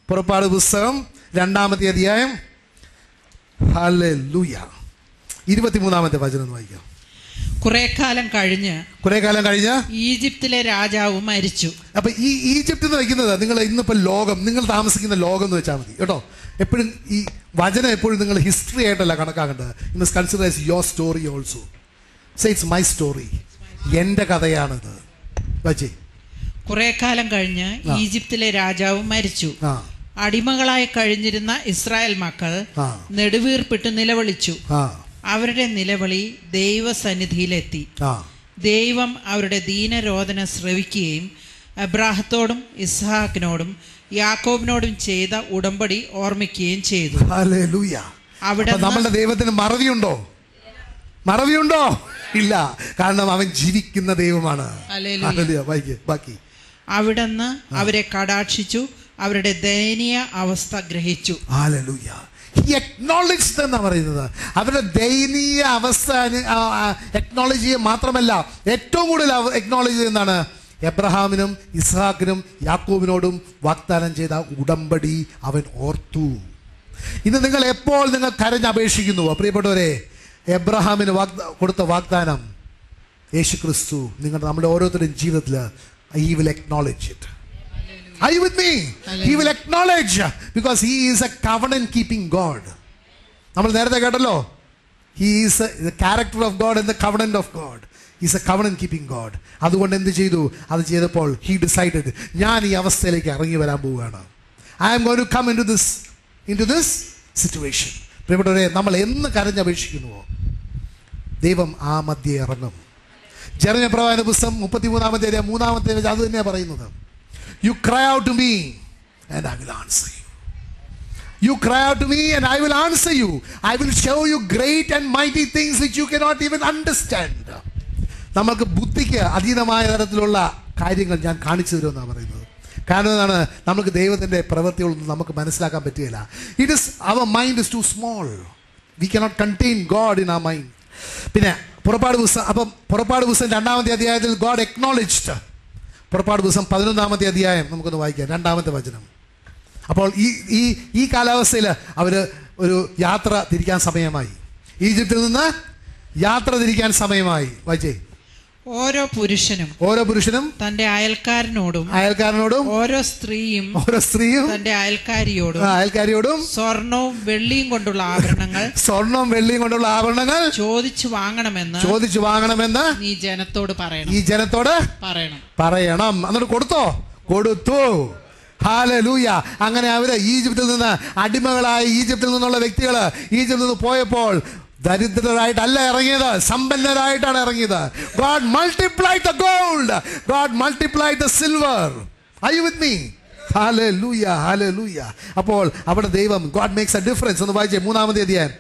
പുറപ്പാട് പുസ്തകം രണ്ടാമത്തെ അധ്യായം ഹല്ലേലൂയ ഇരുപത്തിമൂന്നാമത്തെ വചനം ഒന്ന് വായിക്കാം കുറെ കാലം കഴിഞ്ഞ് കുറെ കാലം കഴിഞ്ഞ് ഈജിപ്തിലെ രാജാവ് മരിച്ചു അപ്പൊ ഈ ഈജിപ്ത് എന്ന് വയ്ക്കുന്നത് നിങ്ങൾ ഇന്നിപ്പോ ലോകം നിങ്ങൾ താമസിക്കുന്ന ലോകം എന്ന് വെച്ചാൽ മതി കേട്ടോ എപ്പോഴും ഈ വചനം എപ്പോഴും നിങ്ങൾ ഹിസ്റ്ററി ആയിട്ടല്ല കണക്കാക്കേണ്ടത് you must consider as your story also say it's my story എൻ്റെ കഥയാണിത് വച്ചേ കുറെ കാലം കഴിഞ്ഞ് ആ. ഈജിപ്തിലെ രാജാവ് മരിച്ചു ആ അടിമകളായി കഴിഞ്ഞിരുന്ന ഇസ്രായേൽ മക്കൾ ആ. നെടുവീർപ്പിട്ട് നിലവിളിച്ചു ആ അവരുടെ നിലവിളി ദൈവസന്നിധിയിലെത്തി ആ ദൈവം അവരുടെ ദീനരോധന ശ്രവിക്കുകയും അബ്രാഹത്തോടും ഇസ്ഹാക്കിനോടും യാക്കോബിനോടും ചെയ്ത ഉടമ്പടി ഓർമ്മിക്കുകയും ചെയ്തു ഹല്ലേലൂയ അവിടെ അപ്പൊ നമ്മളുടെ ദൈവത്തിന് മറവിയുണ്ടോ മറവിയുണ്ടോ ഇല്ല കാരണം അവൻ ജീവിക്കുന്ന ദൈവമാണ് ഹല്ലേലൂയ. ഹല്ലേലൂയ. വായിക്ക് ബാക്കി അവിടുന്ന് അവരെ കടാക്ഷിച്ചു അവരുടെ ദയനീയ അവസ്ഥ ഗ്രഹിച്ചു ഹല്ലേലൂയ ഹി അക്നോളജ് എന്നാ പറയുന്നത് അവരുടെ ദയനീയ അവസ്ഥ അക്നോളജ് ചെയ്യുക മാത്രമല്ല ഏറ്റവും കൂടുതൽ അക്നോളജ് ചെയ്യുന്നതാണ് എബ്രഹാമിനും ഇസ്ഹാക്കിനും യാക്കൂബിനോടും വാഗ്ദാനം ചെയ്ത ഉടമ്പടി അവൻ ഓർത്തു ഇന്ന് നിങ്ങൾ എപ്പോൾ നിങ്ങൾ കരഞ്ഞപേക്ഷിക്കുന്നുവോ പ്രിയപ്പെട്ടവരെ എബ്രഹാമിന് വാഗ്ദ കൊടുത്ത വാഗ്ദാനം യേശു ക്രിസ്തു നിങ്ങളുടെ നമ്മുടെ ഓരോരുത്തരുടെയും ജീവിതത്തിൽ ഈ will acknowledge it Are you with me? He will acknowledge because he is a covenant keeping God. നമ്മൾ നേരത്തെ കേട്ടല്ലോ he is the character of God and the covenant of God is a covenant keeping God അതുകൊണ്ട് എന്ത് ചെയ്തു അത് ചെയ്തപ്പോൾ he decided ഞാൻ ഈ അവസ്ഥയിലേക്ക് ഇറങ്ങി വരാൻ പോവുകയാണ് I am going to come in to this in to this situation പ്രിയപ്പെട്ടവരെ നമ്മൾ എന്ന് കരഞ്ഞപേക്ഷിക്കുന്നുവോ ദൈവം ആ മധ്യേ ഇറങ്ങും ജെറമയ പ്രവാചന പുസ്തകം മുപ്പത്തിമൂന്നാമത്തെ അധ്യായം മൂന്നാമത്തെ വചനം അത് തന്നെയാണ് പറയുന്നത് you cry out to me and I will answer you you cry out to me and I will answer you I will show you great and mighty things which you cannot even understand നമുക്ക് ബുദ്ധിക്ക് അതീതമായ തരത്തിലുള്ള കാര്യങ്ങൾ ഞാൻ കാണിച്ചു തരുമെന്നാണ് പറയുന്നത് കാരണം എന്താണ് നമുക്ക് ദൈവത്തിൻ്റെ പ്രവൃത്തികളൊന്നും നമുക്ക് മനസ്സിലാക്കാൻ പറ്റുകയില്ല it is our mind is too small we cannot contain God in a mind പിന്നെ പുറപ്പാട് പുസ്തകം അപ്പം പുറപ്പാട് പുസ്തകം രണ്ടാമത്തെ അധ്യായത്തിൽ ഗോഡ് എക്നോളജ്ഡ് പുറപ്പാട് പുസ്തകം പതിനൊന്നാമത്തെ അധ്യായം നമുക്കൊന്ന് വായിക്കാം രണ്ടാമത്തെ വചനം അപ്പോൾ ഈ ഈ ഈ കാലാവസ്ഥയിൽ അവർ ഒരു യാത്ര തിരിക്കാൻ സമയമായി ഈജിപ്തിൽ നിന്ന് യാത്ര തിരിക്കാൻ സമയമായി വായിച്ചേ ഓരോ പുരുഷനും ഓരോ പുരുഷനും തന്റെ അയൽക്കാരനോടും അയൽക്കാരനോടും ഓരോ സ്ത്രീയും ഓരോ സ്ത്രീയും തന്റെ അയൽക്കാരിയോടും ആ, അയൽക്കാരിയോടും സ്വർണവും വെള്ളിയും കൊണ്ടുള്ള ആഭരണങ്ങൾ സ്വർണവും വെള്ളിയും കൊണ്ടുള്ള ആഭരണങ്ങൾ ചോദിച്ചു വാങ്ങണമെന്ന് ചോദിച്ചു വാങ്ങണമെന്ന് നീ ജനത്തോട് പറയണം ഈ ജനത്തോട് പറയണം പറയണം എന്നിട്ട് കൊടുത്തോ കൊടുത്തു ഹാലലൂയ അങ്ങനെ അവര് ഈജിപ്തിൽ നിന്ന് അടിമകളായ ഈജിപ്തിൽ നിന്നുള്ള വ്യക്തികൾ ഈജിപ്തിൽ നിന്ന് പോയപ്പോൾ ദരിദ്രരായിട്ടല്ല ഇറങ്ങിയത് സമ്പന്നരായിട്ടാണ് ഇറങ്ങിയത് God multiplied the gold God multiplied the silver I you with me hallelujah hallelujah അപ്പോൾ അവിടെ ദൈവം ഗോഡ് മേക്സ് എ ഡിഫറൻസ് ഒന്ന് വായിച്ചേ മൂന്നാമത്തെ അധ്യായം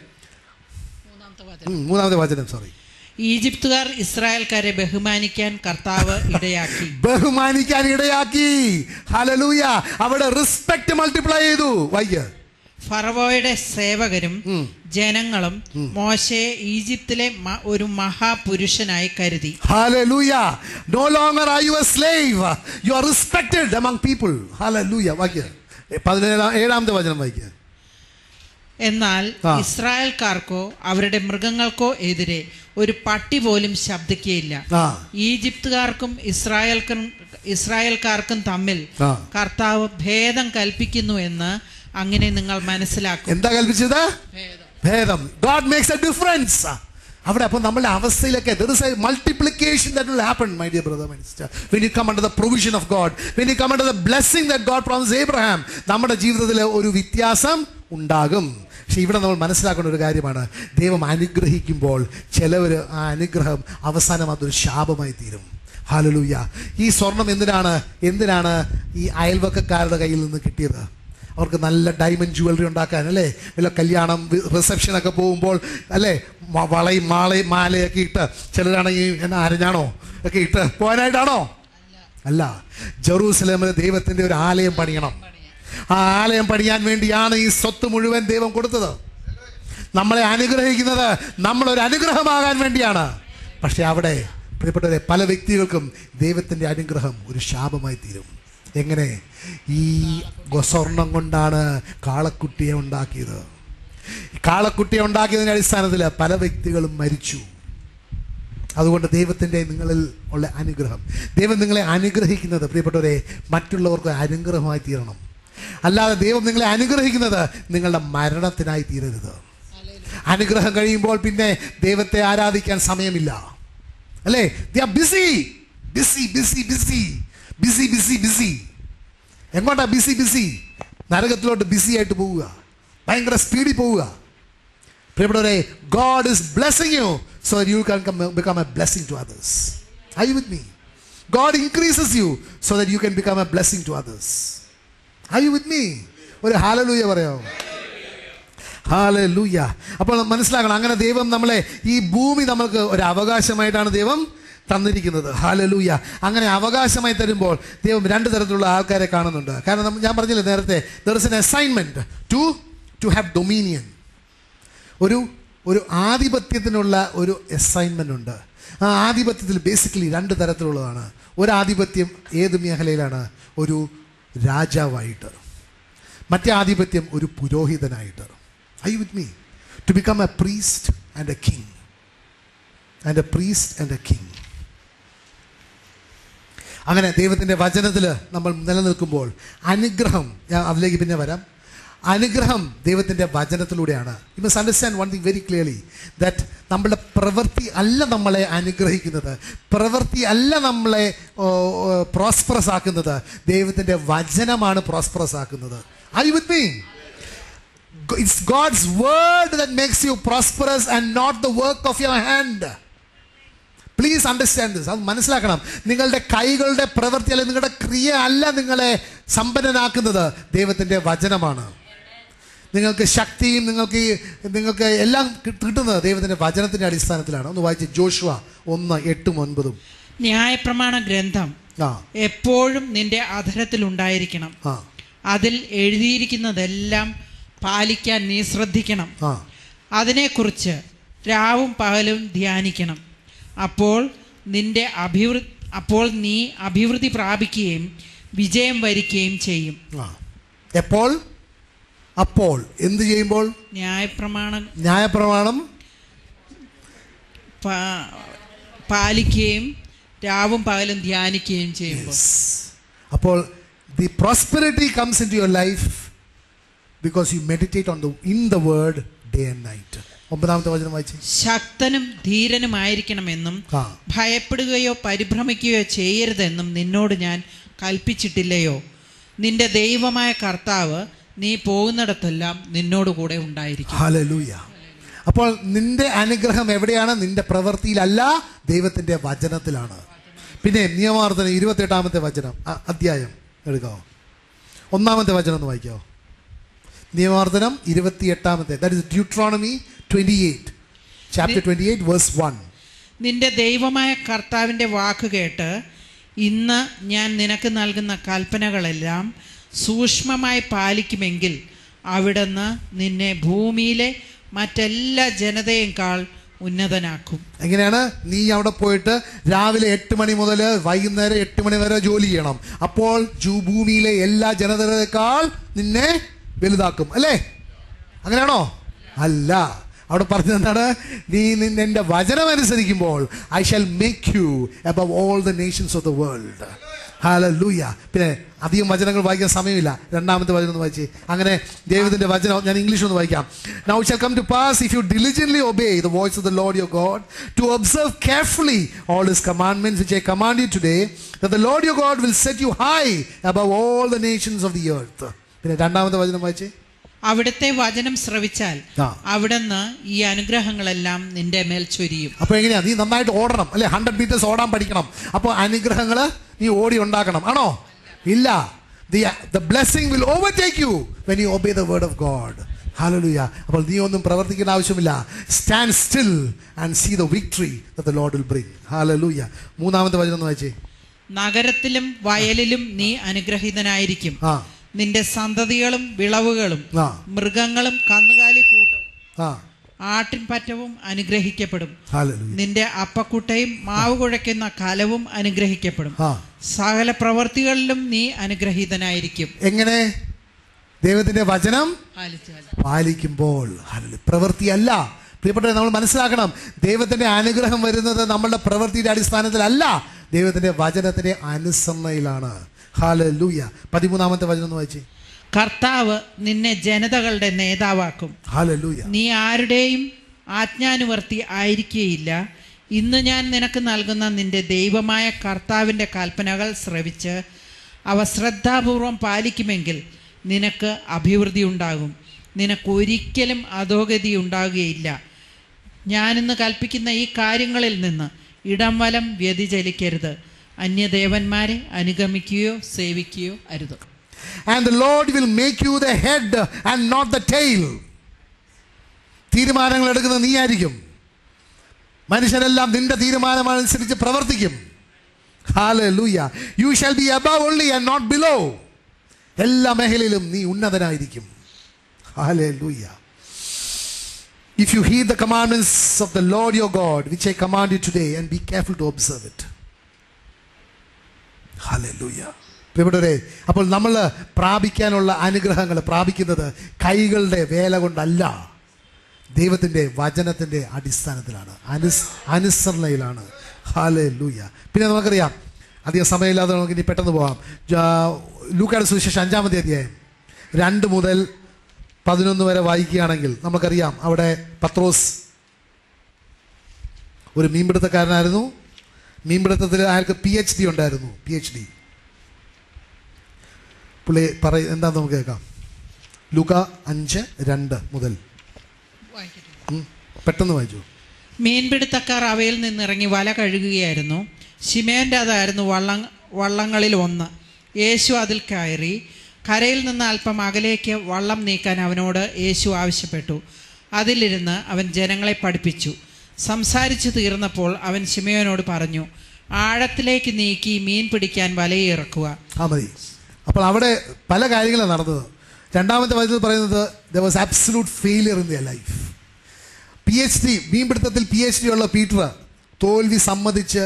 ഉം, മൂന്നാമത്തെ വചനം സോറി ഈജിപ്തുകാർ ഇസ്രായേൽക്കാരെ ബഹുമാനിക്കാൻ കർത്താവ് ഇടയാക്കി ബഹുമാനിക്കാൻ ഇടയാക്കി ഹലലൂയ അവിടെ റെസ്പെക്ട് മൾട്ടിപ്ലൈ ചെയ്തു വൈക് ഫറവോയുടെ സേവകരും ജനങ്ങളും മോശയെ ഈജിപ്തിലെ മ- ഒരു മഹാപുരുഷനായി കരുതി hallelujah no longer are you a slave you are respected among people hallelujah വാക്യ പതിനേഴാം ഏഴാമത്തെ വചനം വായിക്കുക എന്നാൽ ആ. ഇസ്രായേൽക്കാർക്കോ അവരുടെ മൃഗങ്ങൾക്കോ എതിരെ ഒരു പട്ടി പോലും ശബ്ദിക്കുകയില്ല ആ ഈജിപ്തുകാർക്കും ഇസ്രായേൽക്കും ഇസ്രായേൽക്കാർക്കും തമ്മിൽ ആ. കർത്താവ് ഭേദം കൽപ്പിക്കുന്നു എന്ന് അങ്ങനെ നിങ്ങൾ മനസ്സിലാക്കും എന്താ കൽപ്പിച്ചത് ഭേദം ഭേദം ഗോഡ് മേക്സ് എ ഡിഫറൻസ് അവിടെ അപ്പോൾ നമ്മളുടെ അവസ്ഥയിലൊക്കെ there is a multiplication that will happen my dear brother minister when you come under the provision of God when you come under the blessing that God promise Abraham നമ്മുടെ ജീവിതത്തിൽ ഒരു വ്യത്യാസം ഉണ്ടാകും പക്ഷെ ഇവിടെ നമ്മൾ മനസ്സിലാക്കേണ്ട ഒരു കാര്യമാണ് ദൈവം അനുഗ്രഹിക്കുമ്പോൾ ചിലവർ ആ അനുഗ്രഹം അവസാനം അതൊരു ശാപമായി തീരും ഹാലലൂയ ഈ സ്വർണം എന്തിനാണ് എന്തിനാണ് ഈ അയൽവക്കക്കാരുടെ കയ്യിൽ നിന്ന് കിട്ടിയത് അവർക്ക് നല്ല ഡയമണ്ട് ജുവലറി ഉണ്ടാക്കാൻ അല്ലേ വല്ല കല്യാണം റിസപ്ഷനൊക്കെ പോകുമ്പോൾ അല്ലേ മ- വളയും മാളയും മാലയൊക്കെ ഇട്ട് ചിലരാണെങ്കിൽ എന്നാ അരഞ്ഞാണോ ഒക്കെ ഇട്ട് പോകാനായിട്ടാണോ അല്ല ജെറൂസലേമിലെ ദൈവത്തിന്റെ ഒരു ആലയം പണിയണം ആ ആലയം പണിയാൻ വേണ്ടിയാണ് ഈ സ്വത്ത് മുഴുവൻ ദൈവം കൊടുത്തത് നമ്മളെ അനുഗ്രഹിക്കുന്നത് നമ്മളൊരു അനുഗ്രഹമാകാൻ വേണ്ടിയാണ് പക്ഷെ അവിടെ പ്രിയപ്പെട്ടവരെ പല വ്യക്തികൾക്കും ദൈവത്തിന്റെ അനുഗ്രഹം ഒരു ശാപമായി തീരും എങ്ങനെ ഈ ഗൊ- സ്വർണം കൊണ്ടാണ് കാളക്കുട്ടിയെ ഉണ്ടാക്കിയത് കാളക്കുട്ടിയെ ഉണ്ടാക്കിയതിന്റെ അടിസ്ഥാനത്തിൽ പല വ്യക്തികളും മരിച്ചു അതുകൊണ്ട് ദൈവത്തിൻ്റെ നിങ്ങളിൽ ഉള്ള അനുഗ്രഹം ദൈവം നിങ്ങളെ അനുഗ്രഹിക്കുന്നത് പ്രിയപ്പെട്ടവരെ മറ്റുള്ളവർക്ക് അനുഗ്രഹമായി തീരണം അല്ലാതെ ദൈവം നിങ്ങളെ അനുഗ്രഹിക്കുന്നത് നിങ്ങളുടെ മരണത്തിനായി തീരരുത് അനുഗ്രഹം കഴിയുമ്പോൾ പിന്നെ ദൈവത്തെ ആരാധിക്കാൻ സമയമില്ല അല്ലേ the busy busy busy busy busy busy busy എങ്ങോട്ടാ ബിസി ബിസി നരകത്തിലോട്ട് ബിസി ആയിട്ട് പോവുക ഭയങ്കര സ്പീഡിൽ പോവുക പ്രിയപ്പെട്ടവരെ God is blessing you so you can become a blessing to others I with me God increases you so that you can become a blessing to others I with me ഒരു hallelujah പറയാമോ hallelujah അപ്പോൾ മനസ്സിലാക്കണം അങ്ങനെ ദൈവം നമ്മളെ ഈ ഭൂമി നമുക്ക് ഒരു അവകാശമായിട്ടാണ് ദൈവം തന്നിരിക്കുന്നത് ഹാലലൂയ അങ്ങനെ അവകാശമായി തരുമ്പോൾ ദൈവം രണ്ട് തരത്തിലുള്ള ആൾക്കാരെ കാണുന്നുണ്ട് കാരണം നമ്മ- ഞാൻ പറഞ്ഞില്ലേ നേരത്തെ there is an assignment to to have dominion ഒരു ഒരു ആധിപത്യത്തിനുള്ള ഒരു അസൈൻമെൻ്റ് ഉണ്ട് ആ ആധിപത്യത്തിൽ ബേസിക്കലി രണ്ട് തരത്തിലുള്ളതാണ് ഒരു ആധിപത്യം ഏത് മേഖലയിലാണ് ഒരു രാജാവായിട്ട് മറ്റേ ആധിപത്യം ഒരു പുരോഹിതനായിട്ട് I with me to become a priest and a king and a priest and a king അങ്ങനെ ദൈവത്തിൻ്റെ വചനത്തിൽ നമ്മൾ നിലനിൽക്കുമ്പോൾ അനുഗ്രഹം ഞാൻ അതിലേക്ക് പിന്നെ വരാം അനുഗ്രഹം ദൈവത്തിൻ്റെ വചനത്തിലൂടെയാണ് you must understand one thing very clearly that നമ്മളുടെ പ്രവൃത്തി അല്ല നമ്മളെ അനുഗ്രഹിക്കുന്നത് പ്രവൃത്തി അല്ല നമ്മളെ പ്രോസ്പറസ് ആക്കുന്നത് ദൈവത്തിൻ്റെ വചനമാണ് പ്രോസ്പറസ് ആക്കുന്നത് I with me it's God's word that makes you prosperous and not the work of your hand please understand this അത് മനസ്സിലാക്കണം നിങ്ങളുടെ കൈകളുടെ പ്രവൃത്തി അല്ലെങ്കിൽ നിങ്ങളുടെ ക്രിയ അല്ല നിങ്ങളെ സമ്പന്നനാക്കുന്നത് ദൈവത്തിൻ്റെ വചനമാണ് നിങ്ങൾക്ക് ശക്തിയും നിങ്ങൾക്ക് ഈ- നിങ്ങൾക്ക് എല്ലാം കി- കിട്ടുന്നത് ദൈവത്തിൻ്റെ വചനത്തിൻ്റെ അടിസ്ഥാനത്തിലാണ് ഒന്ന് വായിച്ച് ജോഷുവ ഒന്ന് എട്ടും ഒൻപതും ന്യായപ്രമാണ ഗ്രന്ഥം ആ എപ്പോഴും നിന്റെ അധരത്തിൽ ഉണ്ടായിരിക്കണം ആ അതിൽ എഴുതിയിരിക്കുന്നതെല്ലാം പാലിക്കാൻ നീ ശ്രദ്ധിക്കണം ആ അതിനെക്കുറിച്ച് രാവും പകലും ധ്യാനിക്കണം അപ്പോൾ നിന്റെ അഭിവൃ അപ്പോൾ നീ അഭിവൃദ്ധി പ്രാപിക്കുകയും വിജയം വരിക്കുകയും ചെയ്യും ആ എപ്പോൾ അപ്പോൾ എന്ത് ചെയ്യുമ്പോൾ ന്യായപ്രമാണ ന്യായപ്രമാണം പാ- പാലിക്കുകയും രാവും പകലും ധ്യാനിക്കുകയും ചെയ്യുമ്പോൾ അപ്പോൾ the prosperity comes in to your life because you meditate on the in the word day and night ഒമ്പതാമത്തെ വചനം വായിച്ചു ശക്തനും ധീരനുമായിരിക്കണമെന്നും ആ ഭയപ്പെടുകയോ പരിഭ്രമിക്കുകയോ ചെയ്യരുതെന്നും നിന്നോട് ഞാൻ കൽപ്പിച്ചിട്ടില്ലയോ നിന്റെ ദൈവമായ കർത്താവ് നീ പോകുന്നിടത്തെല്ലാം നിന്നോട് കൂടെ ഉണ്ടായിരിക്കും ഹല്ലേലൂയ അപ്പോൾ നിന്റെ അനുഗ്രഹം എവിടെയാണ് നിന്റെ പ്രവൃത്തിയിലല്ല ദൈവത്തിന്റെ വചനത്തിലാണ് പിന്നെ നിയമാർത്ഥന ഇരുപത്തെട്ടാമത്തെ വചനം ആ, അധ്യായം എടുക്കാമോ ഒന്നാമത്തെ വചനം ഒന്ന് വായിക്കാമോ നിയമാർത്ഥനം ഇരുപത്തിയെട്ടാമത്തെ that is Deuteronomy twenty eight chapter twenty eight verse one നിന്റെ ദൈവമായ കർത്താവിൻ്റെ വാക്ക് കേട്ട് ഇന്ന് ഞാൻ നിനക്ക് നൽകുന്ന കൽപ്പനകളെല്ലാം സൂക്ഷ്മമായി പാലിക്കുമെങ്കിൽ അവിടുന്ന് നിന്നെ ഭൂമിയിലെ മറ്റെല്ലാ ജനതയേക്കാൾ ഉന്നതനാക്കും എങ്ങനെയാണ് നീ അവിടെ പോയിട്ട് രാവിലെ എട്ട് മണി മുതൽ വൈകുന്നേരം എട്ട് മണി വരെ ജോലി ചെയ്യണം അപ്പോൾ ജൂ- ഭൂമിയിലെ എല്ലാ ജനതയേക്കാൾ നിന്നെ വലുതാക്കും അല്ലേ അങ്ങനെയാണോ അല്ല അവിടെ പറഞ്ഞത് എന്താണ് നീ നിന്നെ എൻ്റെ വചനം അനുസരിക്കുമ്പോൾ I shall make you above all the nations of the world hallelujah പിന്നെ അധികം വചനങ്ങൾ വായിക്കാൻ സമയമില്ല രണ്ടാമത്തെ വചനം ഒന്ന് വായിച്ച് അങ്ങനെ ദൈവത്തിന്റെ വചനം ഞാൻ ഇംഗ്ലീഷ് ഒന്ന് വായിക്കാം now shall come to pass if you diligently obey the voice of the Lord your God to observe carefully all his commandments which I command you today that the Lord your God will set you high above all the nations of the earth പിന്നെ രണ്ടാമത്തെ വചനം വായിച്ചേ അവിടുത്തെ വചനം ശ്രവിച്ചാൽ ആ. അവിടുന്ന് ഈ അനുഗ്രഹങ്ങളെല്ലാം നിന്റെ മേൽ ചൊരിയും അപ്പൊ എങ്ങനെയാ നീ നന്നായിട്ട് ഓടണം അല്ലെ ഹൺഡ്രഡ് മീറ്റേഴ്സ് ഓടാൻ പഠിക്കണം അപ്പോൾ അനുഗ്രഹങ്ങൾ നീ ഓടി ഉണ്ടാക്കണം ആണോ ഇല്ല the the blessing will overtake you when you obey the word of God hallelujah അപ്പോൾ നീ ഒന്നും പ്രവർത്തിക്കേണ്ട ആവശ്യമില്ല stand still and see the victory the Lord will bring hallelujah മൂന്നാമത്തെ വചനം ഒന്ന് വായിച്ചേ നഗരത്തിലും വയലിലും നീ അനുഗ്രഹീതനായിരിക്കും ആ നിന്റെ സന്തതികളും വിളവുകളും ആ മൃഗങ്ങളും കന്നുകാലി കൂട്ടവും ആ ആട്ടിൻപറ്റവും അനുഗ്രഹിക്കപ്പെടും Hallelujah. നിന്റെ അപ്പക്കുട്ടയും മാവ് കുഴയ്ക്കുന്ന കലവും അനുഗ്രഹിക്കപ്പെടും ആ സകല പ്രവർത്തികളിലും നീ അനുഗ്രഹീതനായിരിക്കും എങ്ങനെ ദൈവത്തിന്റെ വചനം പാലിച്ചു പാലിച്ചു. പാലിക്കുമ്പോൾ Hallelujah. പ്രവൃത്തിയല്ല പ്രിയപ്പെട്ടവരെ നമ്മൾ മനസ്സിലാക്കണം ദൈവത്തിന്റെ അനുഗ്രഹം വരുന്നത് നമ്മളുടെ പ്രവൃത്തിയുടെ അടിസ്ഥാനത്തിലല്ല ദൈവത്തിന്റെ വചനത്തിന്റെ അനുസരണയിലാണ് ഹാലലൂയ പതിമൂന്നാമത്തെ വചനം ഒന്ന് വായിച്ചേ കർത്താവ് നിന്നെ ജനതകളുടെ നേതാവാക്കും ഹാലലൂയ നീ ആരുടെയും ആജ്ഞാനുവർത്തി ആയിരിക്കുകയില്ല ഇന്ന് ഞാൻ നിനക്ക് നൽകുന്ന നിന്റെ ദൈവമായ കർത്താവിൻ്റെ കൽപ്പനകൾ ശ്രവിച്ച് അവ ശ്രദ്ധാപൂർവം പാലിക്കുമെങ്കിൽ നിനക്ക് അഭിവൃദ്ധി ഉണ്ടാകും നിനക്കൊരിക്കലും അധോഗതി ഉണ്ടാകുകയില്ല ഞാനിന്ന് കൽപ്പിക്കുന്ന ഈ കാര്യങ്ങളിൽ നിന്ന് ഇടം വലം വ്യതിചലിക്കരുത് അന്യദേവന്മാരെ അനുഗമിക്കുകയോ സേവിക്കുകയോ അരുത് and the Lord will make you the head and not the tail തീരുമാനങ്ങൾ എടുക്കുന്നത് നീ ആയിരിക്കും മനുഷ്യരെല്ലാം നിന്റെ തീരുമാനമനുസരിച്ച് പ്രവർത്തിക്കും hallelujah you shall be above only and not below എല്ലാ മേഖലയിലും നീ ഉന്നതനായിരിക്കും hallelujah If you heed the commandments of the Lord your God, which I command you today, and be careful to observe it. Hallelujah പ്രിയപ്പെട്ടവരെ അപ്പോൾ നമ്മൾ പ്രാപിക്കാനുള്ള അനുഗ്രഹങ്ങൾ പ്രാപിക്കുന്നത് കൈകളുടെ വേല കൊണ്ടല്ല ദൈവത്തിൻ്റെ വചനത്തിൻ്റെ അടിസ്ഥാനത്തിലാണ് അനുസ് അനുസരണയിലാണ് ഹാലേ ലൂയ പിന്നെ നമുക്കറിയാം അധികം സമയമില്ലാതെ നമുക്ക് ഇനി പെട്ടെന്ന് പോകാം ജാ- ലൂക്കായുടെ സുവിശേഷം അഞ്ചാമത്തെ അധ്യായം രണ്ട് മുതൽ പതിനൊന്ന് വരെ വായിക്കുകയാണെങ്കിൽ നമുക്കറിയാം അവിടെ പത്രോസ് ഒരു മീൻപിടുത്തക്കാരനായിരുന്നു മീൻപിടുത്തത്തിൽ അയാൾക്ക് പി എച്ച് ഡി ഉണ്ടായിരുന്നു പി എച്ച് ഡി പുള്ളി പറയ എന്താന്ന് നമുക്ക് കേൾക്കാം ലുക അഞ്ച് രണ്ട് മുതൽ ഉം, പെട്ടെന്ന് വായിച്ചു മീൻപിടുത്തക്കാർ അവയിൽ നിന്നിറങ്ങി വല കഴുകുകയായിരുന്നു ശിമേൻ്റെ അതായിരുന്നു വള്ളം വള്ളങ്ങളിൽ ഒന്ന് യേശു അതിൽ കയറി കരയിൽ നിന്ന് അല്പം അകലേക്ക് വള്ളം നീക്കാൻ അവനോട് യേശു ആവശ്യപ്പെട്ടു അതിലിരുന്ന് അവൻ ജനങ്ങളെ പഠിപ്പിച്ചു സംസാരിച്ചു തീർന്നപ്പോൾ അവൻ ശിമയോനോട് പറഞ്ഞു ആഴത്തിലേക്ക് നീക്കി മീൻ പിടിക്കാൻ വലയിറക്കുക ആ മതി അപ്പോൾ അവിടെ പല കാര്യങ്ങളാണ് നടന്നത് രണ്ടാമത്തെ വചനത്തിൽ പറയുന്നത് the was absolute failure in their life P H D മീൻപിടുത്തത്തിൽ പി എച്ച് ഡി ഉള്ള പീറ്റർ തോൽവി സമ്മതിച്ച്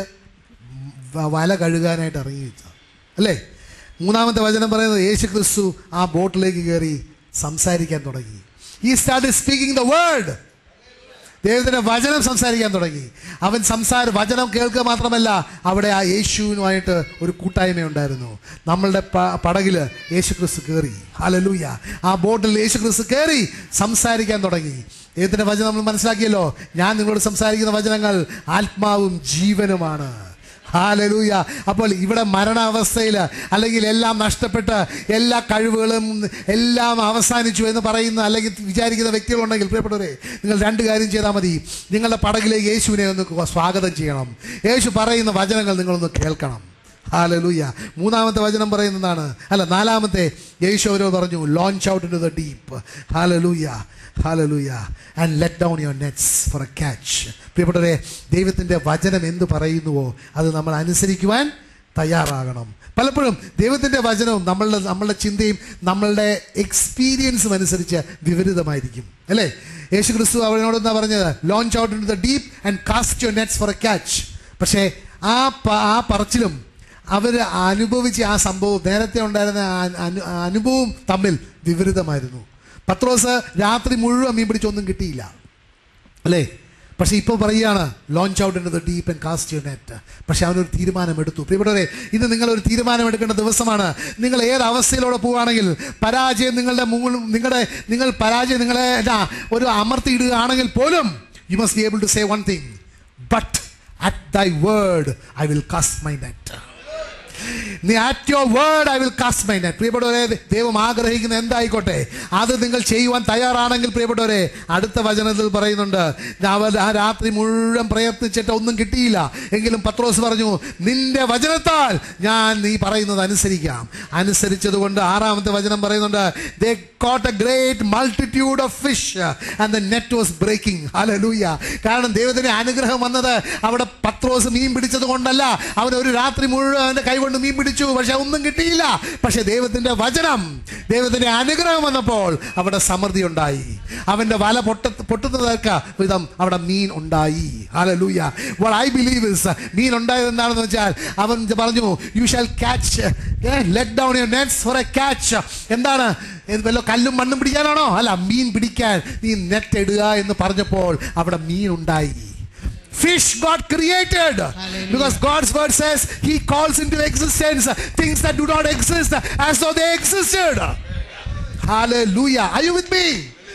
വ- വല കഴുകാനായിട്ട് ഇറങ്ങി വെച്ച അല്ലേ മൂന്നാമത്തെ വചനം പറയുന്നത് യേശു ക്രിസ്തു ആ ബോട്ടിലേക്ക് കയറി സംസാരിക്കാൻ തുടങ്ങി ഈ സ്റ്റാർട്ട് സ്പീക്കിംഗ് ദ വേർഡ് ദൈവത്തിന്റെ വചനം സംസാരിക്കാൻ തുടങ്ങി അവൻ സംസാര വചനം കേൾക്കുക മാത്രമല്ല അവിടെ ആ യേശുവിനുമായിട്ട് ഒരു കൂട്ടായ്മ ഉണ്ടായിരുന്നു നമ്മളുടെ പ- പടകില് യേശു ക്രിസ്തു കയറി ഹലലൂയ ആ ബോട്ടിൽ യേശു ക്രിസ്തു കയറി സംസാരിക്കാൻ തുടങ്ങി ദൈവത്തിന്റെ വചനം നമ്മൾ മനസ്സിലാക്കിയല്ലോ ഞാൻ നിങ്ങളോട് സംസാരിക്കുന്ന വചനങ്ങൾ ആത്മാവും ജീവനുമാണ് ഹാലലൂയ അപ്പോൾ ഇവിടെ മരണാവസ്ഥയിൽ അല്ലെങ്കിൽ എല്ലാം നഷ്ടപ്പെട്ട് എല്ലാ കഴിവുകളും എല്ലാം അവസാനിച്ചു എന്ന് പറയുന്ന അല്ലെങ്കിൽ വിചാരിക്കുന്ന വ്യക്തികളുണ്ടെങ്കിൽ പ്രിയപ്പെട്ടവരെ നിങ്ങൾ രണ്ട് കാര്യം ചെയ്താൽ മതി നിങ്ങളുടെ പടകിലേക്ക് യേശുവിനെ ഒന്ന് സ്വാഗതം ചെയ്യണം യേശു പറയുന്ന വചനങ്ങൾ നിങ്ങളൊന്ന് കേൾക്കണം ഹാലലൂയ മൂന്നാമത്തെ വചനം പറയുന്നതാണ് അല്ല നാലാമത്തെ യേശു അവരോട് പറഞ്ഞു launch out in to the deep hallelujah hallelujah and let down your nets for a catch പ്രിയപ്പെട്ടവരെ ദൈവത്തിൻ്റെ വചനം എന്ത് പറയുന്നുവോ അത് നമ്മൾ അനുസരിക്കുവാൻ തയ്യാറാകണം പലപ്പോഴും ദൈവത്തിൻ്റെ വചനവും നമ്മളുടെ നമ്മളുടെ ചിന്തയും നമ്മളുടെ എക്സ്പീരിയൻസും അനുസരിച്ച് വിപരീതമായിരിക്കും അല്ലേ യേശു ക്രിസ്തു അവനോട് എന്താ പറഞ്ഞത് launch out in to the deep and cast your nets for a catch പക്ഷേ ആ പ- ആ പറച്ചിലും അവർ അനുഭവിച്ച ആ സംഭവം നേരത്തെ ഉണ്ടായിരുന്ന ആ അനു- ആ അനുഭവം തമ്മിൽ വിപരീതമായിരുന്നു പത്രോസ് രാത്രി മുഴുവൻ മീൻ പിടിച്ചൊന്നും കിട്ടിയില്ല അല്ലേ പക്ഷെ ഇപ്പോൾ പറയുകയാണ് launch out in the deep and cast you net പക്ഷെ അവനൊരു തീരുമാനം എടുത്തു പ്രിയപ്പെട്ടവരെ ഇന്ന് നിങ്ങൾ ഒരു തീരുമാനം എടുക്കേണ്ട ദിവസമാണ് നിങ്ങൾ ഏത് അവസ്ഥയിലൂടെ പോവുകയാണെങ്കിൽ പരാജയം നിങ്ങളുടെ മുകളിൽ നിങ്ങളുടെ നിങ്ങൾ പരാജയം നിങ്ങളെ എന്താ ഒരു അമർത്തിയിടുകയാണെങ്കിൽ പോലും you must be able to say one thing but at thy word I will cast my net നീ at your word I will cast my net പ്രിയപ്പെട്ടവരെ ദൈവം ആഗ്രഹിക്കുന്ന എന്തായിക്കോട്ടെ അത് നിങ്ങൾ ചെയ്യുവാൻ തയ്യാറാണെങ്കിൽ പ്രിയപ്പെട്ടവരെ അടുത്ത വചനത്തിൽ പറയുന്നുണ്ട് അവർ ആ രാത്രി മുഴുവൻ പ്രയത്നിച്ചിട്ട് ഒന്നും കിട്ടിയില്ല എങ്കിലും പത്രോസ് പറഞ്ഞു നിന്റെ വചനത്താൽ ഞാൻ നീ പറയുന്നത് അനുസരിക്കാം അനുസരിച്ചതുകൊണ്ട് ആറാമത്തെ വചനം പറയുന്നുണ്ട് they caught a great multitude of fish and the net was breaking hallelujah കാരണം ദൈവത്തിന്റെ അനുഗ്രഹം വന്നത് അവിടെ പത്രോസ് മീൻ പിടിച്ചത് കൊണ്ടല്ല അവൻ ഒരു രാത്രി മുഴുവൻ അവന്റെ കൈകൊണ്ട് മീൻ പിടിച്ചു പക്ഷെ ഒന്നും കിട്ടിയില്ല പക്ഷെ ദൈവത്തിന്റെ വചനം ദൈവത്തിന്റെ അനുഗ്രഹം വന്നപ്പോൾ അവിടെ സമൃദ്ധി ഉണ്ടായി അവന്റെ വല പൊട്ട പൊട്ടുന്നതൊക്കെ വിധം അവിടെ മീൻ ഉണ്ടായി hallelujah what I believe is മീൻ ഉണ്ടായത് എന്താണെന്ന് വെച്ചാൽ അവൻ പറഞ്ഞു you shall catch let down your nets for a catch എന്താണ് ഇത് വല്ല കല്ലും മണ്ണും പിടിക്കാനാണോ അല്ല മീൻ പിടിക്കാൻ നീ നെറ്റ് ഇടുക എന്ന് പറഞ്ഞപ്പോൾ അവിടെ മീൻ ഉണ്ടായി Fish got created Hallelujah. because God's word says He calls into existence things that do not exist as though they existed. Hallelujah. Are you with me?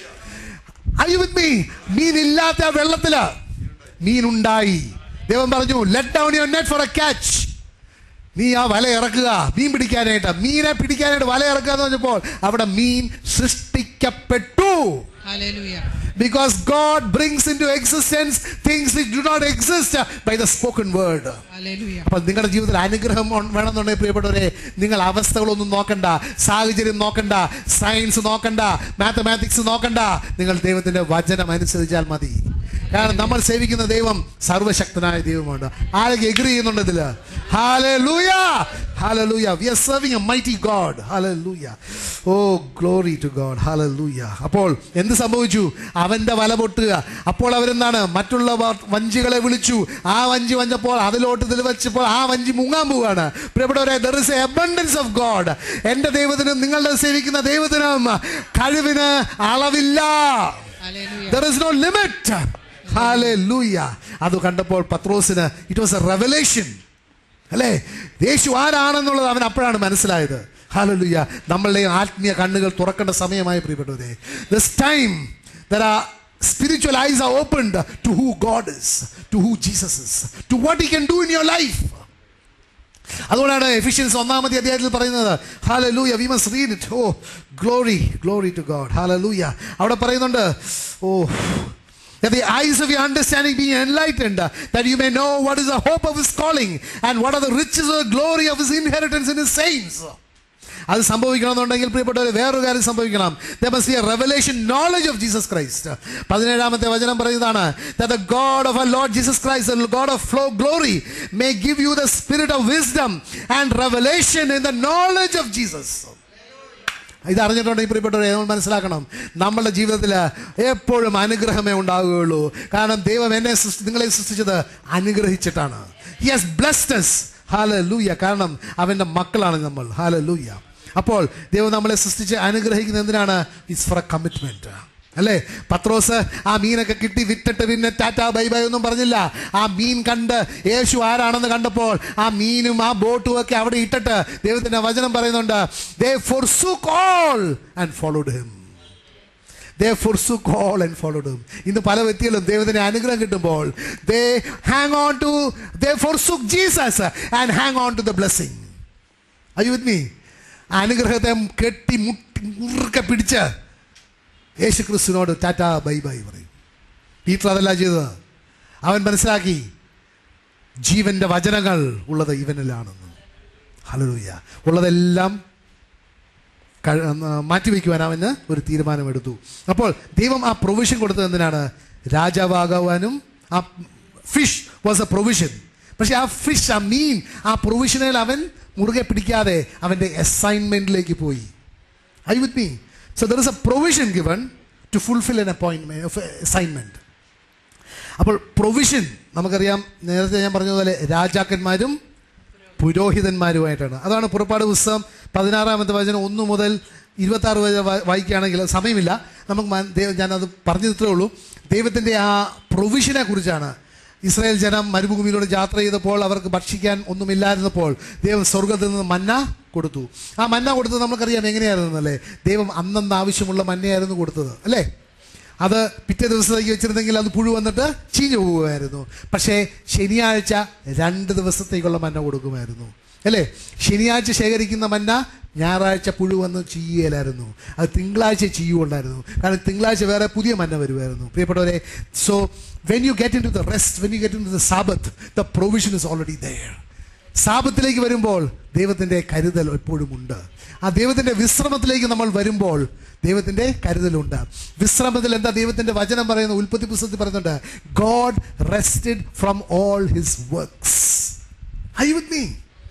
Are you with me? മീൻ ഇല്ലാത്ത ആ വെള്ളത്തില് മീൻ ഉണ്ടായി ദൈവം പറഞ്ഞു let down your net for a catch നീ ആ വല ഇറക്കുക മീൻ പിടിക്കാനായിട്ട് മീനെ പിടിക്കാനായിട്ട് വല ഇറക്കുക എന്ന് പറഞ്ഞപ്പോൾ അവിടെ മീൻ സൃഷ്ടിക്കപ്പെട്ടു hallelujah because God brings into existence things which do not exist by the spoken word. Hallelujah അപ്പൊ നിങ്ങളുടെ ജീവിതത്തിൽ അനുഗ്രഹം ഉൺ- വേണമെന്നുണ്ടെങ്കിൽ പ്രിയപ്പെട്ടവരെ നിങ്ങൾ അവസ്ഥകളൊന്നും നോക്കണ്ട സാഹചര്യം നോക്കണ്ട സയൻസ് നോക്കണ്ട മാത്തമാറ്റിക്സ് നോക്കണ്ട നിങ്ങൾ ദൈവത്തിന്റെ വചനം അനുസരിച്ചാൽ മതി കാരണം നമ്മൾ സേവിക്കുന്ന ദൈവം സർവശക്തനായ ദൈവമാണ് ആരൊക്കെ എഗ്രി ചെയ്യുന്നുണ്ട് ഇതില് hallelujah hallelujah we are serving a mighty God hallelujah oh glory to God ഹാലൂയ അപ്പോൾ എന്ത് സംഭവിച്ചു അവന്റെ വല പൊട്ടുക അപ്പോൾ അവരെന്താണ് മറ്റുള്ള വ- വഞ്ചികളെ വിളിച്ചു ആ വഞ്ചി വഞ്ചപ്പോൾ അതിലോട്ട് ഇതിൽ വെച്ചപ്പോൾ ആ വഞ്ചി മുങ്ങാൻ പോവുകയാണ് പ്രിയപ്പെട്ടവരെ there is a abundance of God എൻ്റെ ദൈവത്തിനും നിങ്ങളുടെ സേവിക്കുന്ന ദൈവത്തിനും കഴിവിന് അളവില്ല hallelujah there is no limit hallelujah അത് കണ്ടപ്പോൾ പത്രോസിന് ഇറ്റ് വാസ് എ റെവലേഷൻ അല്ലേ യേശു ആരാണെന്നുള്ളത് അവൻ അപ്പോഴാണ് മനസ്സിലായത് ഹാലലുയ്യ നമ്മളുടെ ആത്മീയ കണ്ണുകൾ തുറക്കേണ്ട സമയമായി പ്രിയപ്പെട്ടവരെ this time there are spiritual eyes are opened to who God is to who Jesus is to what he can do in your life അതുകൊണ്ടാണ് എഫിഷ്യൻസ് ഒന്നാമത്തെ അധ്യായത്തിൽ പറയുന്നത് hallelujah we must read it oh glory glory to God hallelujah അവിടെ പറയുന്നുണ്ട് ഓ That the eyes of your understanding be enlightened, that you may know what is the hope of his calling and what are the riches of the glory of his inheritance in his saints. അത് സംഭവിക്കണമെന്നുണ്ടെങ്കിൽ പ്രിയപ്പെട്ടവരെ വേറൊരു കാര്യം സംഭവിക്കണം There must be a revelation knowledge of Jesus Christ. പതിനേഴാമത്തെ വചനം പറയുന്നതാണ് that the God of our Lord Jesus Christ, the God of flow glory, may give you the spirit of wisdom and revelation in the knowledge of Jesus. ഇത് അറിഞ്ഞിട്ടുണ്ടെങ്കിൽ പ്രിയപ്പെട്ടവരെ നമ്മൾ മനസ്സിലാക്കണം നമ്മുടെ ജീവിതത്തിൽ എപ്പോഴും അനുഗ്രഹമേ ഉണ്ടാവുകയുള്ളൂ കാരണം ദൈവം എന്നെ സൃഷ്ടി നിങ്ങളെ സൃഷ്ടിച്ചത് അനുഗ്രഹിച്ചിട്ടാണ് യെസ് ബ്ലസ്റ്റസ് ഹാല ലൂയ കാരണം അവൻ്റെ മക്കളാണ് നമ്മൾ ഹാല ലൂയ അപ്പോൾ ദൈവം നമ്മളെ സൃഷ്ടിച്ച് അനുഗ്രഹിക്കുന്നത് എന്തിനാണ് ഇറ്റ്സ് ഫോർ എ കമ്മിറ്റ്മെന്റ് അല്ലേ പത്രോസ് ആ മീനൊക്കെ കിട്ടി വിറ്റിട്ട് പിന്നെ ടാറ്റ ബൈ ബൈ ഒന്നും പറഞ്ഞില്ല ആ മീൻ കണ്ട് യേശു ആരാണെന്ന് കണ്ടപ്പോൾ ആ മീനും ആ ബോട്ടും ഒക്കെ അവിടെ ഇട്ടിട്ട് ദൈവത്തിന്റെ വചനം പറയുന്നുണ്ട് ദേ forsook all and followed him they forsook all and followed him ഇന്ന് പല വ്യക്തികളും ദൈവത്തിന്റെ അനുഗ്രഹം കിട്ടുമ്പോൾ they hang on to they forsook Jesus and hang on to the blessing അയ്യോ വിത്ത് മീ അനുഗ്രഹത്തെ കെട്ടി മുട്ടി മുറുക്കെ പിടിച്ച് യേശു ക്രിസ്തുവിനോട് ടാറ്റ ബൈ ബൈ പറയും പീറ്റർ അതല്ല ചെയ്തത് അവൻ മനസ്സിലാക്കി ജീവന്റെ വചനങ്ങൾ ഉള്ളത് ഇവനിലാണെന്ന് ഹലലൂയ ഉള്ളതെല്ലാം കഴി- ആ, മാറ്റിവെക്കുവാൻ അവന് ഒരു തീരുമാനമെടുത്തു അപ്പോൾ ദൈവം ആ പ്രൊവിഷൻ കൊടുത്തത് എന്തിനാണ് രാജാവാകുവാനും ആ ഫിഷ് വാസ് എ പ്രൊവിഷൻ പക്ഷെ ആ ഫിഷ് ആ മീൻ ആ പ്രൊവിഷനിൽ അവൻ മുറുകെ പിടിക്കാതെ അവൻ്റെ അസൈൻമെന്റിലേക്ക് പോയി I with me so there is a provision given to fulfil an അപ്പോയിൻമെന്റ് അസൈൻമെന്റ് അപ്പോൾ പ്രൊവിഷൻ നമുക്കറിയാം നേരത്തെ ഞാൻ പറഞ്ഞതുപോലെ രാജാക്കന്മാരും പുരോഹിതന്മാരുമായിട്ടാണ് അതാണ് പുറപ്പാട് പുസ്തകം പതിനാറാമത്തെ വചനം ഒന്ന് മുതൽ ഇരുപത്തി ആറ് വരെ വാ- വായിക്കുകയാണെങ്കിൽ സമയമില്ല നമുക്ക് മൻ- ദൈവം ഞാനത് പറഞ്ഞു ഇത്രേ ഉള്ളൂ ദൈവത്തിൻ്റെ ആ പ്രൊവിഷനെ കുറിച്ചാണ് ഇസ്രായേൽ ജനം മരുഭൂമിയിലൂടെ യാത്ര ചെയ്തപ്പോൾ അവർക്ക് ഭക്ഷിക്കാൻ ഒന്നുമില്ലായിരുന്നപ്പോൾ ദൈവം സ്വർഗത്തിൽ നിന്ന് മന്ന കൊടുത്തു ആ മന്ന കൊടുത്തത് നമുക്കറിയാം എങ്ങനെയായിരുന്നു അല്ലേ ദൈവം അന്നന്ന് ആവശ്യമുള്ള മന്നയായിരുന്നു കൊടുത്തത് അല്ലേ അത് പിറ്റേ ദിവസത്തേക്ക് വെച്ചിരുന്നെങ്കിൽ അത് പുഴു വന്നിട്ട് ചീഞ്ഞു പോകുമായിരുന്നു പക്ഷേ ശനിയാഴ്ച രണ്ട് ദിവസത്തേക്കുള്ള മന്ന കൊടുക്കുമായിരുന്നു അല്ലേ ശനിയാഴ്ച ശേഖരിക്കുന്ന മന്ന ഞായറാഴ്ച പുഴു വന്ന് ചീയലായിരുന്നു അത് തിങ്കളാഴ്ച ചീയുണ്ടായിരുന്നു കാരണം തിങ്കളാഴ്ച വേറെ പുതിയ മന്ന വരുമായിരുന്നു പ്രിയപ്പെട്ടവരെ so when you get in to the rest when you get in to the sabbath the provision is already there സാപത്തിലേക്ക് വരുമ്പോൾ ദൈവത്തിൻ്റെ കരുതൽ എപ്പോഴും ഉണ്ട് ആ ദൈവത്തിൻ്റെ വിശ്രമത്തിലേക്ക് നമ്മൾ വരുമ്പോൾ ദൈവത്തിൻ്റെ കരുതലുണ്ട് വിശ്രമത്തിൽ എന്താ ദൈവത്തിൻ്റെ വചനം പറയുന്ന ഉൽപ്പത്തി പുസ്തകത്തിൽ പറയുന്നുണ്ട് God rested from all his works I with me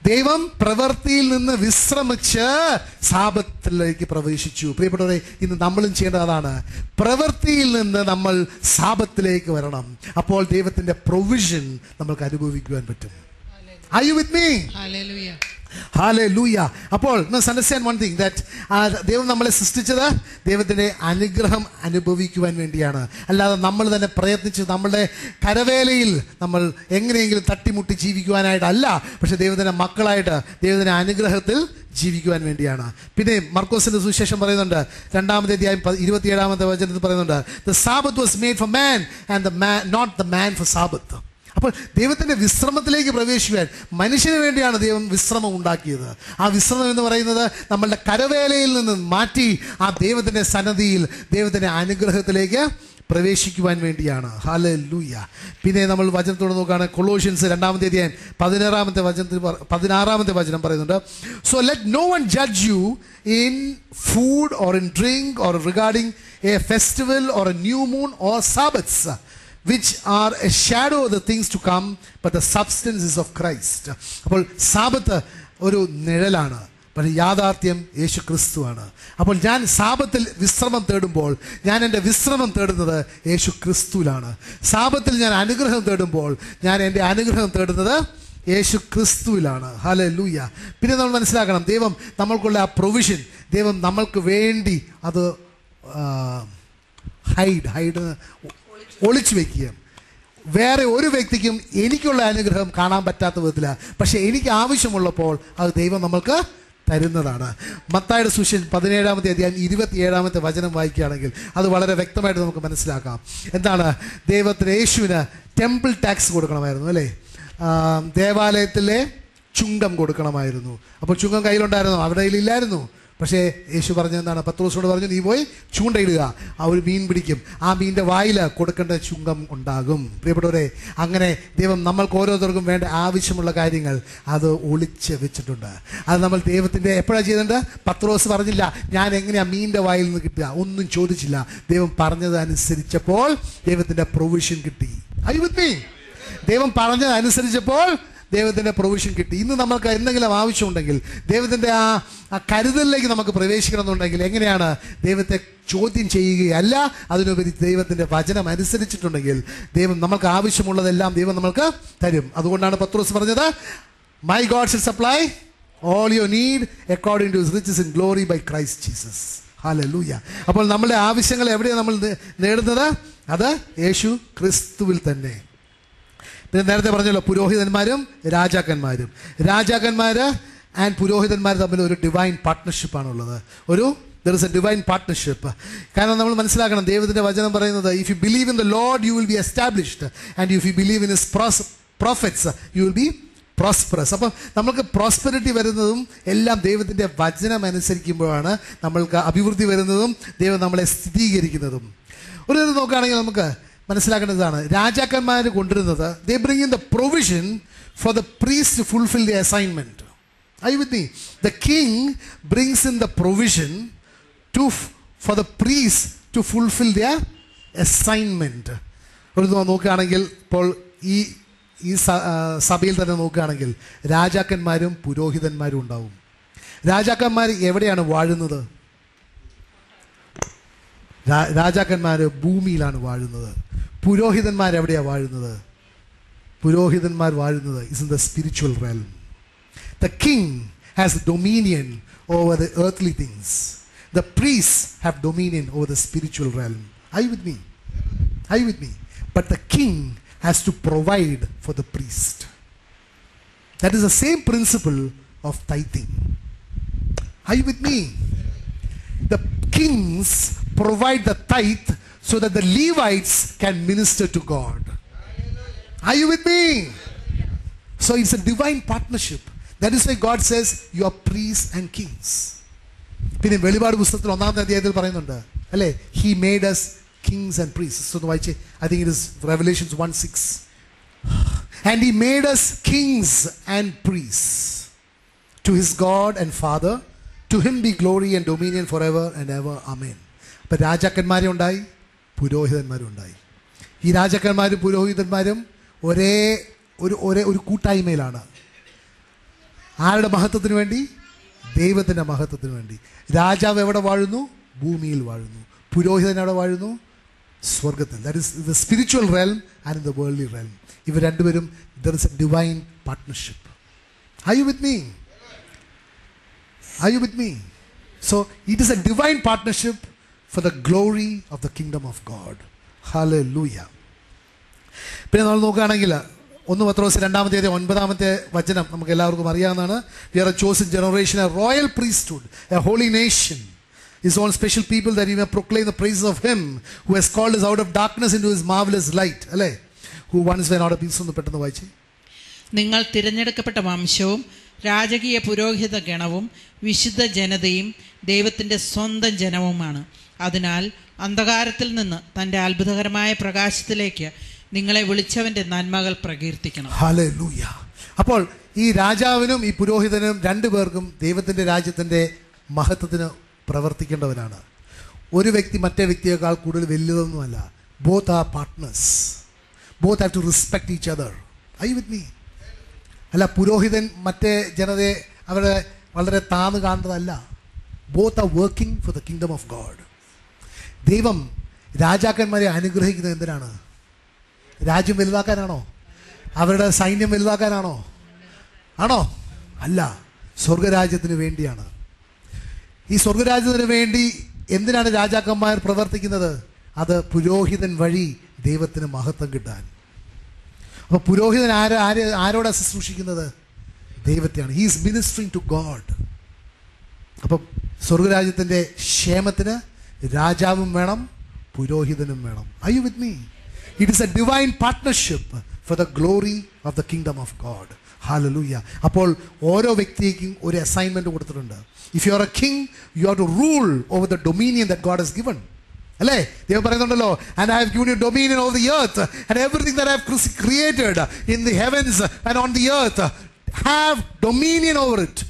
ദൈവം പ്രവൃത്തിയിൽ നിന്ന് വിശ്രമിച്ച് സാപത്തിലേക്ക് പ്രവേശിച്ചു പ്രിയപ്പെട്ടവരെ ഇന്ന് നമ്മളും ചെയ്യേണ്ടത് അതാണ് പ്രവൃത്തിയിൽ നിന്ന് നമ്മൾ സാപത്തിലേക്ക് വരണം അപ്പോൾ ദൈവത്തിന്റെ പ്രൊവിഷൻ നമ്മൾക്ക് അനുഭവിക്കുവാൻ പറ്റും Are you with me? Hallelujah hallelujah അപ്പോൾ അണ്ടർസ്റ്റാൻഡ് വൺ തിങ് ദാറ്റ് ദൈവം നമ്മളെ സൃഷ്ടിച്ചത് ദൈവത്തിന്റെ അനുഗ്രഹം അനുഭവിക്കുവാൻ വേണ്ടിയാണ് അല്ലാതെ നമ്മൾ തന്നെ പ്രയത്നിച്ച് നമ്മളുടെ കരവേലയിൽ നമ്മൾ എങ്ങനെയെങ്കിലും തട്ടിമുട്ടി ജീവിക്കുവാനായിട്ടല്ല പക്ഷെ ദൈവത്തിന്റെ മക്കളായിട്ട് ദൈവത്തിന്റെ അനുഗ്രഹത്തിൽ ജീവിക്കുവാൻ വേണ്ടിയാണ് പിന്നെ മർക്കോസിന്റെ സുവിശേഷം പറയുന്നുണ്ട് രണ്ടാമത്തെ അധ്യായം പ- ഇരുപത്തിയേഴാമത്തെ വചനത്തിൽ പറയുന്നുണ്ട് the sabbath was made for man and the man not the man for sabbath അപ്പോൾ ദൈവത്തിന്റെ വിശ്രമത്തിലേക്ക് പ്രവേശിക്കുവാൻ മനുഷ്യന് വേണ്ടിയാണ് ദൈവം വിശ്രമം ഉണ്ടാക്കിയത് ആ വിശ്രമം എന്ന് പറയുന്നത് നമ്മളുടെ കരവേലയിൽ നിന്ന് മാറ്റി ആ ദൈവത്തിന്റെ സന്നദ്ധിയിൽ ദൈവത്തിന്റെ അനുഗ്രഹത്തിലേക്ക് പ്രവേശിക്കുവാൻ വേണ്ടിയാണ് ഹാല ലൂയ പിന്നെ നമ്മൾ വചനത്തോട് നോക്കുകയാണ് കൊളോഷ്യൻസ് രണ്ടാമത്തെ അധ്യായം പതിനാറാമത്തെ വചനത്തിൽ പറ- പതിനാറാമത്തെ വചനം പറയുന്നുണ്ട് so let no one judge you in food or in drink or regarding a festival or a new moon or sabbaths which are a shadow of the things to come, but the substance is of Christ. അപ്പോൾ സാപത്ത് ഒരു നിഴലാണ് പക്ഷേ യാഥാർത്ഥ്യം യേശു ക്രിസ്തുവാണ് അപ്പോൾ ഞാൻ സാപത്തിൽ വിശ്രമം തേടുമ്പോൾ ഞാൻ എൻ്റെ വിശ്രമം തേടുന്നത് യേശു ക്രിസ്തുവിലാണ് സാപത്തിൽ ഞാൻ അനുഗ്രഹം തേടുമ്പോൾ ഞാൻ എൻ്റെ അനുഗ്രഹം തേടുന്നത് യേശു ക്രിസ്തുവിലാണ് ഹല ലൂയ പിന്നെ നമ്മൾ മനസ്സിലാക്കണം ദൈവം നമ്മൾക്കുള്ള ആ പ്രൊവിഷൻ ദൈവം നമ്മൾക്ക് വേണ്ടി അത് ഹൈഡ് ഹൈഡ് ഒളിച്ചു വെക്കുക വേറെ ഒരു വ്യക്തിക്കും എനിക്കുള്ള അനുഗ്രഹം കാണാൻ പറ്റാത്ത വിധത്തിലാണ് പക്ഷെ എനിക്ക് ആവശ്യമുള്ളപ്പോൾ അത് ദൈവം നമ്മൾക്ക് തരുന്നതാണ് മത്തായുടെ സുശേഷൻ പതിനേഴാമത്തെ അധ്യായം ഇരുപത്തിയേഴാമത്തെ വചനം വായിക്കുകയാണെങ്കിൽ അത് വളരെ വ്യക്തമായിട്ട് നമുക്ക് മനസ്സിലാക്കാം എന്താണ് ദൈവത്തിന് യേശുവിന് ടെമ്പിൾ ടാക്സ് കൊടുക്കണമായിരുന്നു അല്ലേ ആ, ദേവാലയത്തിലെ ചുങ്കം കൊടുക്കണമായിരുന്നു അപ്പോൾ ചുങ്കം കയ്യിലുണ്ടായിരുന്നു അവിടെ ഇല്ലായിരുന്നു പക്ഷേ യേശു പറഞ്ഞ എന്താണ് പത്രോസിനോട് പറഞ്ഞു നീ പോയി ചൂണ്ടയിടുക ആ ഒരു മീൻ പിടിക്കും ആ മീനിന്റെ വായിൽ കൊടുക്കേണ്ട ചുങ്കം ഉണ്ടാകും പ്രിയപ്പെട്ടവരെ അങ്ങനെ ദൈവം നമ്മൾക്ക് ഓരോരുത്തർക്കും വേണ്ട ആവശ്യമുള്ള കാര്യങ്ങൾ അത് ഒളിച്ച് വെച്ചിട്ടുണ്ട് അത് നമ്മൾ ദൈവത്തിന്റെ എപ്പോഴാണ് ചെയ്തിട്ടുണ്ട് പത്രോസ് പറഞ്ഞില്ല ഞാൻ എങ്ങനെയാ മീനിന്റെ വായിൽ നിന്ന് കിട്ടുക ഒന്നും ചോദിച്ചില്ല ദൈവം പറഞ്ഞത് അനുസരിച്ചപ്പോൾ ദൈവത്തിന്റെ പ്രൊവിഷൻ കിട്ടി അയ്യുത്തി ദൈവം പറഞ്ഞത് അനുസരിച്ചപ്പോൾ ദൈവത്തിൻ്റെ പ്രൊവിഷൻ കിട്ടി ഇന്ന് നമുക്ക് എന്തെങ്കിലും ആവശ്യമുണ്ടെങ്കിൽ ദൈവത്തിൻ്റെ ആ ആ കരുതലിലേക്ക് നമുക്ക് പ്രവേശിക്കണമെന്നുണ്ടെങ്കിൽ എങ്ങനെയാണ് ദൈവത്തെ ചോദ്യം ചെയ്യുകയല്ല അതിനുപരി ദൈവത്തിൻ്റെ വചനം അനുസരിച്ചിട്ടുണ്ടെങ്കിൽ ദൈവം നമുക്ക് ആവശ്യമുള്ളതെല്ലാം ദൈവം നമ്മൾക്ക് തരും അതുകൊണ്ടാണ് പത്രോസ് പറഞ്ഞത് my God shall supply all your need according to riches in glory by Christ Jesus hallelujah അപ്പോൾ നമ്മുടെ ആവശ്യങ്ങൾ എവിടെയാണ് നമ്മൾ നേ- നേടുന്നത് അത് യേശു ക്രിസ്തുവിൽ തന്നെ പിന്നെ നേരത്തെ പറഞ്ഞല്ലോ പുരോഹിതന്മാരും രാജാക്കന്മാരും രാജാക്കന്മാര് ആൻഡ് പുരോഹിതന്മാർ തമ്മിൽ ഒരു ഡിവൈൻ പാർട്ട്ണർഷിപ്പാണ് ഉള്ളത് ഒരു there is a divine partnership കാരണം നമ്മൾ മനസ്സിലാക്കണം ദൈവത്തിന്റെ വചനം പറയുന്നത് if you believe in the lord you will be established and if you believe in his prophets you will be prosperous അപ്പം നമുക്ക് പ്രോസ്പെരിറ്റി വരുന്നതും എല്ലാം ദൈവത്തിൻ്റെ വചനം അനുസരിക്കുമ്പോഴാണ് നമ്മൾക്ക് അഭിവൃദ്ധി വരുന്നതും ദൈവം നമ്മളെ സ്ഥിരീകരിക്കുന്നതും ഒരു ഇത് നോക്കുകയാണെങ്കിൽ നമുക്ക് മനസ്സിലാക്കേണ്ടതാണ് രാജാക്കന്മാർ കൊണ്ടുവരുന്നത് they bring in the provision for the priest fulfil the assignment I with me the king brings in the provision to for the priest to fulfil their assignment ഒരു നോ- നോക്കുകയാണെങ്കിൽ ഇപ്പോൾ ഈ ഈ സ- ആ, സഭയിൽ തന്നെ നോക്കുകയാണെങ്കിൽ രാജാക്കന്മാരും പുരോഹിതന്മാരും ഉണ്ടാവും രാജാക്കന്മാർ എവിടെയാണ് വാഴുന്നത് രാ- രാജാക്കന്മാർ ഭൂമിയിലാണ് വാഴുന്നത് പുരോഹിതന്മാർ എവിടെയാണ് വാഴുന്നത് പുരോഹിതന്മാർ വാഴുന്നത് is in the spiritual realm The king has dominion over the earthly things. The priests have dominion over the spiritual realm. Are you with me? Are you with me? But the king has to provide for the priest. That is the same principle of tithing. Are you with me? The kings provide the tithe so that the Levites can minister to God. Are you with me? So it's a divine partnership. That is why God says, You are priests and kings. പിന്നെ വെളിപാട് പുസ്തകത്തിൽ ഒന്നാമത്തെ അധ്യായത്തിൽ പറയുന്നുണ്ട് അല്ലേ he made us kings and priests ഒന്ന് വായിച്ചേ I think it is Revelations one six and he made us kings and priests to his God and father to him be glory and dominion for ever and ever amen അപ്പം രാജാക്കന്മാരെ ഉണ്ടായി പുരോഹിതന്മാരും ഉണ്ടായി ഈ രാജാക്കന്മാരും പുരോഹിതന്മാരും ഒരേ ഒരു ഒരേ ഒരു കൂട്ടായ്മയിലാണ് ആരുടെ മഹത്വത്തിന് വേണ്ടി ദൈവത്തിൻ്റെ മഹത്വത്തിന് വേണ്ടി രാജാവ് എവിടെ വാഴുന്നു ഭൂമിയിൽ വാഴുന്നു പുരോഹിതൻ എവിടെ വാഴുന്നു സ്വർഗത്തിൽ that is the spiritual realm and the worldly realm ഇവർ രണ്ടുപേരും there is a divine partnership I you with me I you with me so it is a divine partnership for the glory of the kingdom of God hallelujah പിന്നെ നമ്മൾ നോക്കുകയാണെങ്കിൽ ഒന്ന് പത്രോസ് രണ്ടാമത്തെ അധ്യായം ഒൻപതാമത്തെ വചനം നമുക്ക് എല്ലാവർക്കും അറിയാവുന്നതാണ് we are a chosen generation a royal priesthood a holy nation his own special people that he may proclaim the praises of him who has called us out of darkness into his marvelous light അല്ലേ who once were not a peace ഒന്ന് പെട്ടെന്ന് വായിച്ച് നിങ്ങൾ തിരഞ്ഞെടുക്കപ്പെട്ട വംശവും രാജകീയ പുരോഹിത ഗണവും വിശുദ്ധ ജനതയും ദൈവത്തിൻ്റെ സ്വന്തം ജനവുമാണ് അതിനാൽ അന്ധകാരത്തിൽ നിന്ന് തൻ്റെ അത്ഭുതകരമായ പ്രകാശത്തിലേക്ക് നിങ്ങളെ വിളിച്ചവൻ്റെ നന്മകൾ പ്രകീർത്തിക്കണം ഹല്ലേലൂയ അപ്പോൾ ഈ രാജാവിനും ഈ പുരോഹിതനും രണ്ടു പേർക്കും ദൈവത്തിൻ്റെ രാജ്യത്തിൻ്റെ മഹത്വത്തിന് പ്രവർത്തിക്കേണ്ടവരാണ് ഒരു വ്യക്തി മറ്റേ വ്യക്തിയേക്കാൾ കൂടുതൽ വലിയതൊന്നുമല്ല both are partners both have to respect each other I with me അല്ല പുരോഹിതൻ മറ്റേ ജനതയെ അവരെ വളരെ താന്ന് കാണുന്നതല്ല both are working for the kingdom of God ദൈവം രാജാക്കന്മാരെ അനുഗ്രഹിക്കുന്നത് എന്തിനാണ് രാജ്യം വലുതാക്കാനാണോ അവരുടെ സൈന്യം വലുതാക്കാനാണോ ആണോ അല്ല സ്വർഗരാജ്യത്തിന് വേണ്ടിയാണ് ഈ സ്വർഗരാജ്യത്തിന് വേണ്ടി എന്തിനാണ് രാജാക്കന്മാർ പ്രവർത്തിക്കുന്നത് അത് പുരോഹിതൻ വഴി ദൈവത്തിന് മഹത്വം കിട്ടാൻ അപ്പോൾ പുരോഹിതൻ ആര് ആര് ആരോടാ ശുശ്രൂഷിക്കുന്നത് ദൈവത്തെയാണ് ഹീസ് മിനിസ്റ്ററിങ് ടു ഗോഡ് അപ്പം സ്വർഗരാജ്യത്തിൻ്റെ ക്ഷേമത്തിന് രാജാവും വേണം പുരോഹിതനും വേണം I you with me it is a divine partnership for the glory of the kingdom of God hallelujah അപ്പോൾ ഓരോ വ്യക്തിക്കും ഒരു അസൈൻമെന്റ് കൊടുത്തിട്ടുണ്ട് if you are a king you are to rule over the dominion that God has given അല്ലേ ദൈവം പറയുന്നുണ്ടല്ലോ and I have given you dominion of the earth and everything that I have created in the heavens and on the earth have dominion over it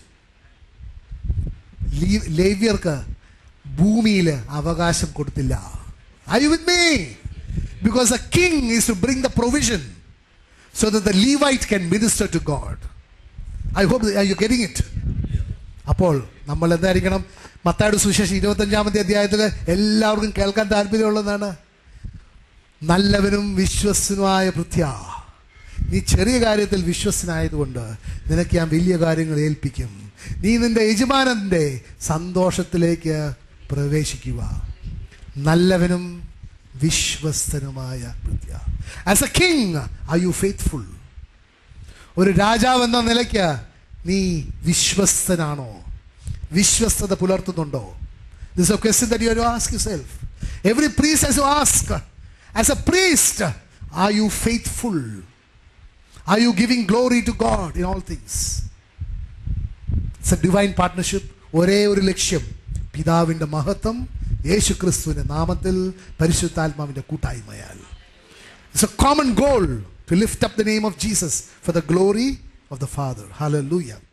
ലേവ്യർക്ക് ഭൂമിയിൽ അവകാശം കൊടുത്തില്ല I with me because a king is to bring the provision so the the Levite can minister to God I hope you getting it അപ്പോൾ നമ്മൾ എന്തായിരിക്കണം മത്തായുടെ സുശേഷം ഇരുപത്തഞ്ചാമത്തെ അധ്യായത്തിൽ എല്ലാവർക്കും കേൾക്കാൻ താല്പര്യമുള്ളതാണ് നല്ലവനും വിശ്വസനുമായ പൃഥ്യ നീ ചെറിയ കാര്യത്തിൽ വിശ്വസനായതുകൊണ്ട് നിനക്ക് ഞാൻ വലിയ കാര്യങ്ങൾ ഏൽപ്പിക്കും നീ നിന്റെ യജമാനന്റെ സന്തോഷത്തിലേക്ക് പ്രവേശിക്കുക നല്ലവനും വിശ്വസ്തനുമായ പൃഥ്യ as a king are you faithful ഒരു രാജാവ് എന്ന നിലയ്ക്ക് നീ വിശ്വസ്തനാണോ വിശ്വസ്തത പുലർത്തുന്നുണ്ടോ this a question that you ask yourself every priest has to ask as a priest are you faithful are you giving glory to God in all things it's a divine partnership ഒരേ ഒരു ലക്ഷ്യം പിതാവിൻ്റെ മഹത്വം യേശു ക്രിസ്തുവിൻ്റെ നാമത്തിൽ പരിശുദ്ധാത്മാവിൻ്റെ കൂട്ടായ്മയാൽ it's a common goal to lift up the name of Jesus for the glory of the Father. Hallelujah.